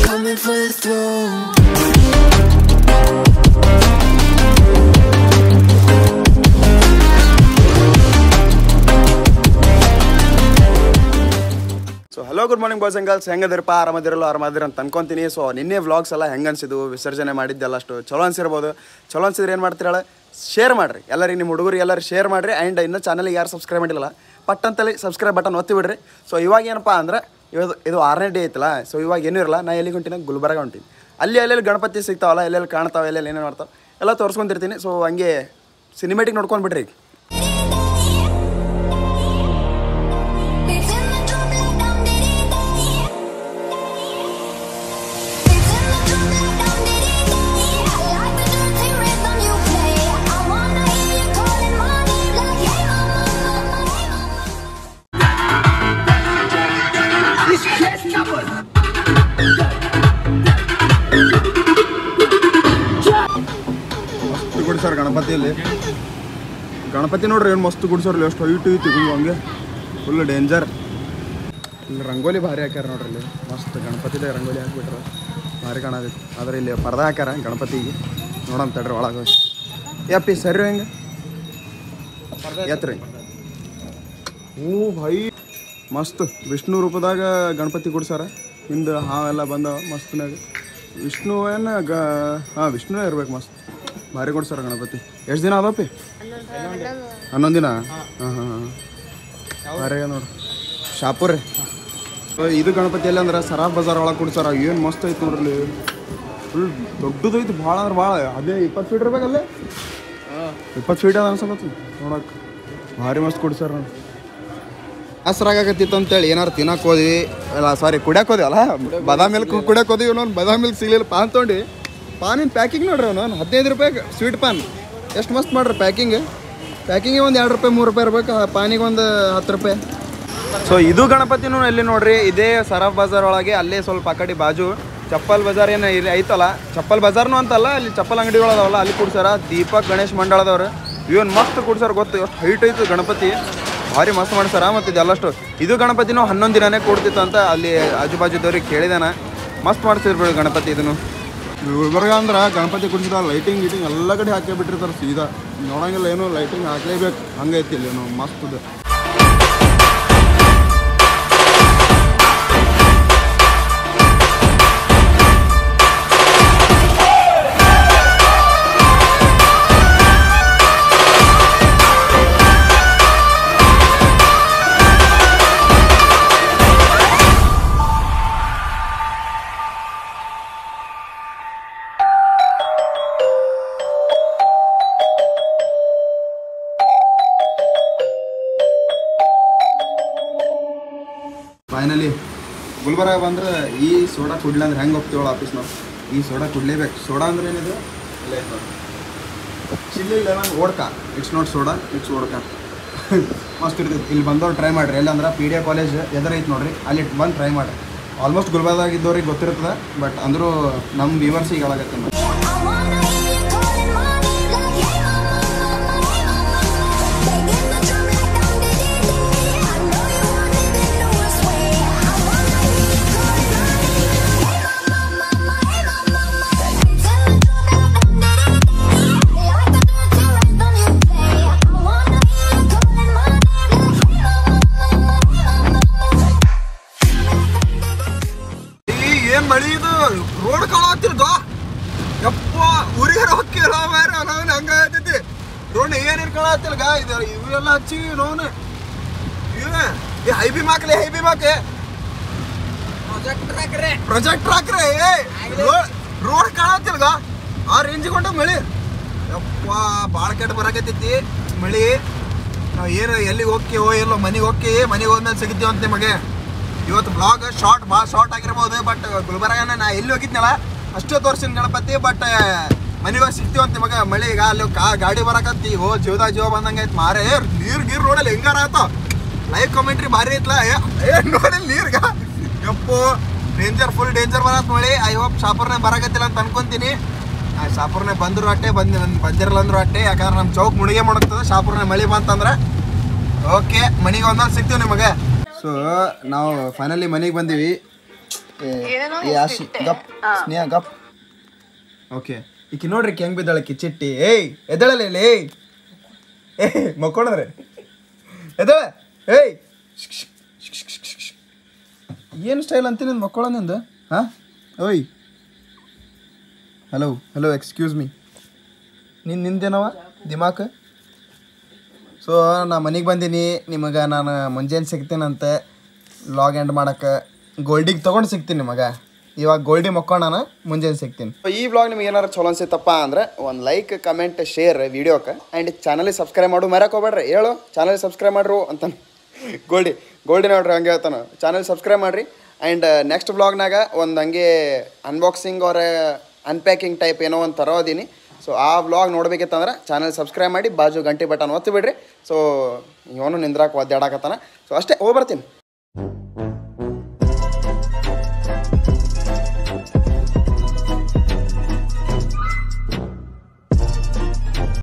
coming for the throne. So hello good morning boys and girls ಹೆಂಗದಿರಪ್ಪ ಆರಾಮದಿರಲ್ಲ ಆರಾಮದಿರ ಅಂತ ಅನ್ಕೊಂತೀನಿ ಸೊ ನಿನ್ನೆ ವ್ಲಾಗ್ಸ್ ಎಲ್ಲ ಹೆಂಗೆ ಅನ್ಸಿದ್ವು ವಿಸರ್ಜನೆ ಮಾಡಿದ್ದೆಲ್ಲ ಅಷ್ಟು ಚಲೋ ಅನ್ಸಿರ್ಬೋದು ಚಲೋ ಅನ್ಸಿದ್ರೆ ಏನು ಮಾಡ್ತೀರಲ್ಲ ಶೇರ್ ಮಾಡಿರಿ ಎಲ್ಲರಿಗೆ ನಿಮ್ಮ ಹುಡುಗರು ಎಲ್ಲರೂ ಶೇರ್ ಮಾಡಿರಿ ಆ್ಯಂಡ್ ಇನ್ನೂ ಚಾನಲ್ಗೆ ಯಾರು ಸಬ್ಸ್ಕ್ರೈಬ್ ಮಾಡಿಲ್ಲ ಪಟ್ ಅಂತೇಳಿ ಸಬ್ಸ್ಕ್ರೈಬ್ ಬಟನ್ ಒತ್ತಿ ಬಿಡ್ರಿ ಸೊ ಇವಾಗ ಏನಪ್ಪ ಅಂದ್ರೆ ಇದು ಇದು ಆರನೇ ಡೇ ಐತಲ್ಲ ಸೊ ಇವಾಗ ಏನೂ ಇರಲ್ಲ ನಾ ಎಲ್ಲಿಗೆ ಹೊಂಟಿನ ಗುಲ್ಬರ್ಗ ಹೊಂಟೀನಿ ಅಲ್ಲಿ ಎಲ್ಲೆಲ್ಲಿ ಗಣಪತಿ ಸಿಗ್ತಾವಲ್ಲ ಎಲ್ಲೆಲ್ಲಿ ಕಾಣ್ತಾವೆ ಎಲ್ಲೆಲ್ಲಿ ಏನೇನು ಮಾಡ್ತಾವೆ ಎಲ್ಲ ತೋರಿಸ್ಕೊಂತಿರ್ತೀನಿ ಸೊ ಹಂಗೆ ಸಿನಿಮೆಟಿಕ್ ನೋಡ್ಕೊಂಡು ಬಿಡ್ರಿ ಈಗ It's in the drum like dum diddy day. It's in the drum like dum diddy day. I like the dirty rhythm you play. I wanna hear you calling my name like hey mama, mama, hey mama. ಮಸ್ತ್ ಗುಡ್ಸಾರ ಗಣಪತಿಯಲ್ಲಿ ಗಣಪತಿ ನೋಡ್ರಿ ಏನು ಮಸ್ತ್ ಗುಡ್ಸಾರಲ್ಲ ಎಷ್ಟು height ಐತಿ ಗುಂಡು ಹಂಗೆ full danger ಇಲ್ಲಿ ರಂಗೋಲಿ ಭಾರಿ ಹಾಕ್ಯಾರ ನೋಡ್ರಿ ಇಲ್ಲಿ ಮಸ್ತ್ ಗಣಪತಿದೇ ರಂಗೋಲಿ ಹಾಕ್ಬಿಟ್ರ ಭಾರಿ ಕಾಣತೈತಿ ಆದ್ರೆ ಇಲ್ಲಿ ಪರ್ದ ಹಾಕ್ಯಾರ ಗಣಪತಿಗೆ ನೋಡಮ್ ತಡ್ರಿ ಒಳಗೆ ಯಪ್ಪಿ ಸರಿ ಹೆಂಗೆ ಎತ್ರಿ ಹ್ಞೂ ಭೈ ಮಸ್ತ್ ವಿಷ್ಣು ರೂಪದಾಗ ಗಣಪತಿ ಗುಡ್ಸಾರ ಹಿಂದೆ ಹಾವೆಲ್ಲ ಬಂದವ ಮಸ್ತ್ನಾಗ ವಿಷ್ಣು ಏನು ಗ ಹಾಂ ವಿಷ್ಣುವೇ ಇರ್ಬೇಕು ಮಸ್ತ್ ಭಾರಿ ಕೊಡ್ಸಾರ ಗಣಪತಿ ಎಷ್ಟು ದಿನ ಅದಪ್ಪಿ ಹನ್ನೊಂದು ದಿನ ಹಾಂ ಹಾಂ ಹಾಂ ಭಾರಿ ನೋಡಿ ಶಾಪುರ್ ರೀ ಇದು ಗಣಪತಿ ಎಲ್ಲಿ ಅಂದ್ರೆ ಸರಾಫ್ ಬಜಾರ್ ಒಳಗೆ ಕೊಡ್ಸಾರ ಏನು ಮಸ್ತ್ ಐತೆ ನೋಡ್ರಿ ಫುಲ್ ದೊಡ್ಡದೈತಿ ಭಾಳ ಅಂದ್ರೆ ಭಾಳ ಅದೇ ಇಪ್ಪತ್ತು ಫೀಟ್ ಇರ್ಬೇಕಲ್ಲೇ ಇಪ್ಪತ್ತು ಫೀಟ್ ಅದ ಅನ್ಸಲತ್ತು ನೋಡಕ್ಕೆ ಭಾರಿ ಮಸ್ತ್ ಕೊಡ್ಸಾರ ನೋಡಿ ಹಸ್ರಾಗತ್ತಿತ್ತು ಅಂತೇಳಿ ಏನಾರು ತಿನ್ನಕ್ಕೆ ಹೋದ್ವಿ ಅಲ್ಲ ಸಾರಿ ಕುಡಿಯಕ್ಕೆ ಹೋದ್ವಲ್ಲ ಬಾದಾಮ್ ಮಿಲ್ಕ್ ಕುಡಿಯಕ್ಕೆ ಹೋದ್ವಿ ಇನ್ನೊಂದು ಬಾದಾಮ್ ಮಿಲ್ಕ್ ಸಿಗ್ಲಿಲ್ಲ ಪಾನ್ ತೊಗೊಂಡು ಪಾನಿನ ಪ್ಯಾಕಿಂಗ್ ನೋಡ್ರಿ ಅವನು ಹದಿನೈದು ರೂಪಾಯಿ ಸ್ವೀಟ್ ಪಾನ್ ಎಷ್ಟು ಮಸ್ತ್ ಮಾಡ್ರಿ ಪ್ಯಾಕಿಂಗ್ ಪ್ಯಾಕಿಂಗ್ ಒಂದು ಎರಡು ರೂಪಾಯಿ ಮೂರು ರೂಪಾಯಿ ಇರ್ಬೇಕು ಆ ಪಾನಿಗೆ ಒಂದು ಹತ್ತು ರೂಪಾಯಿ ಸೊ ಇದು ಗಣಪತಿನೂ ಎಲ್ಲಿ ನೋಡ್ರಿ ಇದೇ ಸರಾಫ್ ಬಜಾರ್ ಒಳಗೆ ಅಲ್ಲೇ ಸ್ವಲ್ಪ ಆ ಕಡೆ ಬಾಜು ಚಪ್ಪಲ್ ಬಜಾರ್ ಏನು ಇಲ್ಲಿ ಐತಲ್ಲ ಚಪ್ಪಲ್ ಬಜಾರ್ನು ಅಂತಲ್ಲ ಅಲ್ಲಿ ಚಪ್ಪಲ್ ಅಂಗಡಿಗಳು ಅದಾವಲ್ಲ ಅಲ್ಲಿ ಕೊಡ್ಸಾರ ದೀಪಕ್ ಗಣೇಶ್ ಮಂಡಳದವ್ರು ಇವನ್ ಮಸ್ತ್ ಕೊಡ್ಸಾರ ಗೊತ್ತು ಎಷ್ಟು ಹೈಟ್ ಐತು ಗಣಪತಿ ಭಾರಿ ಮಸ್ತ್ ಮಾಡ್ಸಾರ ಮತ್ತು ಇದೆಲ್ಲಷ್ಟು ಇದು ಗಣಪತಿನೂ ಹನ್ನೊಂದು ದಿನನೇ ಕೊಡ್ತಿತ್ತು ಅಂತ ಅಲ್ಲಿ ಆಜು ಬಾಜುದವ್ರಿಗೆ ಕೇಳಿದಾನ ಮಸ್ತ್ ಮಾಡ್ಸಿರ್ಬೇಡಿ ಗಣಪತಿ ಇದನ್ನು ಗುಲ್ಬರ್ಗ ಅಂದ್ರೆ ಗಣಪತಿ ಕುಡಿಸಿದ ಲೈಟಿಂಗ್ ಗೀಟಿಂಗ್ ಎಲ್ಲ ಕಡೆ ಹಾಕೇ ಬಿಟ್ಟಿರ್ತಾರೆ ಸೀದಾ ನೋಡಂಗಿಲ್ಲ ಏನು ಲೈಟಿಂಗ್ ಹಾಕ್ಲೇಬೇಕು ಹಂಗೈತಿ ಇಲ್ಲಿ ಏನು ಮಸ್ತ್ ಇದೆ ಫೈನಲಿ ಗುಲ್ಬರ್ಗ ಬಂದ್ರೆ ಈ ಸೋಡಾ ಕುಡ್ಲಿಲ್ಲ ಅಂದ್ರೆ ಹೆಂಗೆ ಹೋಗ್ತೀವಳ ಆಫೀಸ್ ನಾವು ಈ ಸೋಡಾ ಕುಡ್ಲೇಬೇಕು ಸೋಡಾ ಅಂದ್ರೆ ಏನಿದೆ chilli lemon vodka it's not soda it's vodka ಮಸ್ತ್ ಇರ್ತೈತಿ ಇಲ್ಲಿ ಬಂದವ್ರು ಟ್ರೈ ಮಾಡ್ರಿ ಎಲ್ಲಂದ್ರೆ ಪಿ ಡಿ ಎ ಕಾಲೇಜ್ ಎದುರೈತೆ ನೋಡ್ರಿ ಅಲ್ಲಿ ಬಂದು ಟ್ರೈ ಮಾಡ್ರಿ ಆಲ್ಮೋಸ್ಟ್ ಗುಲ್ಬರ್ಗದಾಗ ಇದ್ದವ್ರಿಗೆ ಗೊತ್ತಿರ್ತದೆ ಬಟ್ ಅಂದರೂ ನಮ್ಮ ವ್ಯೂವರ್ಸಿಗೆ ಹೇಳಾಗತ್ತೆ ನಾವು I wanna hear you calling my name like hey mama, mama, hey mama. Banging the drum like dum diddy day. I know you want it in the worst way. I wanna hear you calling my name like hey mama, mama, hey mama. It's in the drum like dum diddy day. I like the dirty rhythm you play. I wanna hear you calling my name like hey mama, mama, hey mama. ಏನ್ ಮಳಿ ಇದು road ಕಾಣತ್ತಿರ್ದ ಯಪ್ಪ ಊರಿಗೆ ಹೋಗ್ಕಿಲ್ಲ ಮಾರ ನಾವು ಹಂಗ ಆಗ್ತೈತಿ road ಏನೇನ್ ಕಾಣತ್ತಿಲ್ಲ ಗಾ ಇದು ಇವೆಲ್ಲ ಹಚ್ಚಿ ನೋನ್ ಇವೆ ಏ ಹೈ ಬಿ ಮಾಕ್ಲೆ ಹೈ ಬಿ ಮಾಕೆ ಪ್ರೊಜೆಕ್ಟ್ ಹಾಕ್ರೆ ರೋಡ್ ಕಾಣತ್ತಿಲ್ಲ ಗಾ ಆ ರೇಂಜ್ ಕೊಂಡ ಮಳಿ ಯಪ್ಪ ಭಾಳ ಕೆಟ್ಟ ಬರಾಕತ್ತೈತಿ ಮಳಿ ನಾವು ಏನು ಎಲ್ಲಿಗೆ ಹೋಗ್ತೀವೋ ಎಲ್ಲೋ ಮನೆಗೆ ಹೋಗ್ತೀವಿ ಮನೆಗೆ ಹೋದ್ಮೇಲೆ ಸಿಗ್ತೀವಿ ಅಂತ ನಿಮಗೆ ಇವತ್ತು ಬ್ಲಾಗ್ ಶಾರ್ಟ್ ಭಾಳ ಶಾರ್ಟ್ ಆಗಿರ್ಬೋದು ಬಟ್ ಗುಲ್ಬರ್ಗನ ನಾ ಎಲ್ಲಿ ಹೋಗಿದ್ನಲ್ಲ ಅಷ್ಟೇ ತೋರ್ಸಿನ ಗಣಪತಿ ಬಟ್ ಮನೆಗೆ ಹೋಗಿ ಸಿಗ್ತೀವಿ ಅಂತ ನಿಮಗೆ ಮಳೆ ಈಗ ಅಲ್ಲಿ ಕಾ ಗಾಡಿ ಬರಕತ್ತಿ ಓ ಜೀವದ ಜೀವ ಬಂದಂಗೆ ಐತೆ ಮಾರೇ ನೀರು ಗೀರ್ ನೋಡಲ್ಲ ಹೆಂಗಾರ ಆತ ಲೈವ್ ಕಾಮೆಂಟ್ರಿ ಭಾರಿ ಐತ್ಲ ಏ- ಏ ನೋಡಿ ನೀರ್ಗ ಯಪ್ಪು ಡೇಂಜರ್ ಫುಲ್ ಡೇಂಜರ್ ಬರತ್ ಮಳಿ ಐ ಹೋಪ್ ಶಾಪುರ್ನೇ ಬರಕತ್ತಿಲ್ಲ ಅಂತ ಅನ್ಕೊಂತೀನಿ ಆ ಶಾಪುರ್ನೇ ಬಂದ್ರು ಅಟ್ಟೆ ಬಂದ್ ಬಂದಿರಲ್ಲ ಅಂದ್ರು ಅಟ್ಟೆ ಯಾಕಂದ್ರೆ ನಮ್ಮ ಚೌಕ್ ಮುಣಿಗೆ ಮುಣಗ್ತದೆ ಶಾಪುರ್ನೇ ಮಳಿ ಬಂತಂದ್ರೆ ಓಕೆ ಮನೆಗೆ ಒಂದೊಂದು ಸಿಗ್ತೀವಿ ನಿಮಗೆ ಸೊ ನಾವು ಫೈನಲಿ ಮನೆಗೆ ಬಂದೀವಿ ಏನೇನೋ ಏ ಆಶಿ ಗಪ್ ಸ್ನೇಹ ಗಪ್ ಓಕೆ ಈಕಿ ನೋಡ್ರಿ ಈಕಿ ಹೆಂಗ್ ಬಿದ್ದಾಳಕಿ ಚಿಟ್ಟಿ ಏಯ್ ಎದ್ದಳಲ್ಲ ಇಲ್ಲಿ ಏಯ್ ಏ ಮಕ್ಕೊಂಡ್ರೆ ಎದ್ದಳ ಏಯ್ ಏನು ಸ್ಟೈಲ್ ಅಂತೀನಿ ಮಕ್ಕಳ ನಿಂದು ಹಾಂ ಓಯ್ ಹಲೋ ಹಲೋ ಎಕ್ಸ್ಕ್ಯೂಸ್ ಮೀ ನಿನ್ನ ನಿಂದೇನವ ದಿಮಾಕ್ ಸೊ ನಾ ಮನೆಗೆ ಬಂದೀನಿ ನಿಮಗೆ ನಾನು ಮುಂಜಾನೆ ಸಿಗ್ತೀನಂತೆ ಲಾಗ್ ಎಂಡ್ ಮಾಡಕ್ಕೆ ಗೋಲ್ಡಿಗೆ ತೊಗೊಂಡು ಸಿಗ್ತೀನಿ ನಿಮಗೆ ಇವಾಗ ಗೋಲ್ಡಿ ಮಕ್ಕೊಂಡು ನಾನು ಮುಂಜಾನೆ ಸಿಗ್ತೀನಿ ಈ ಬ್ಲಾಗ್ ನಿಮ್ಗೆ ಏನಾರು ಚಲೋ ಅನ್ಸಿತ್ತಪ್ಪ ಅಂದ್ರೆ ಒಂದು ಲೈಕ್ ಕಮೆಂಟ್ ಶೇರ್ ವಿಡಿಯೋಕ್ಕೆ ಆ್ಯಂಡ್ ಚಾನಲಿಗೆ ಸಬ್ಸ್ಕ್ರೈಬ್ ಮಾಡು ಮರಕ್ಕೆ ಹೋಗ್ಬೇಡ್ರಿ ಹೇಳು ಚಾನಲ್ ಸಬ್ಸ್ಕ್ರೈಬ್ ಮಾಡ್ರು ಅಂತ ಗೋಲ್ಡಿ ಗೋಲ್ಡಿ ನೋಡ್ರಿ ಹಂಗೆ ಹೇಳ್ತಾನೆ ಚಾನಲ್ ಸಬ್ಸ್ಕ್ರೈಬ್ ಮಾಡಿರಿ ಆ್ಯಂಡ್ ನೆಕ್ಸ್ಟ್ ಬ್ಲಾಗ್ನಾಗ ಒಂದು ಹಂಗೆ ಅನ್ಬಾಕ್ಸಿಂಗ್ ಅವ್ರ ಅನ್ಪ್ಯಾಕಿಂಗ್ ಟೈಪ್ ಏನೋ ಒಂದು ತರೋದೀನಿ ಸೊ ಆ ವ್ಲಾಗ್ ನೋಡ್ಬೇಕಿತ್ತಂದ್ರೆ ಚಾನಲ್ ಸಬ್ಸ್ಕ್ರೈಬ್ ಮಾಡಿ ಬಾಜು ಗಂಟೆ ಬಟನ್ ಒತ್ತಿ ಬಿಡ್ರಿ ಸೊ ಇವನು ನಿಂದ್ರಾಕ ಒದ್ದಾಡಕತ್ತಾನ ಸೊ ಅಷ್ಟೇ ಹೋಗ್ಬರ್ತೀನಿ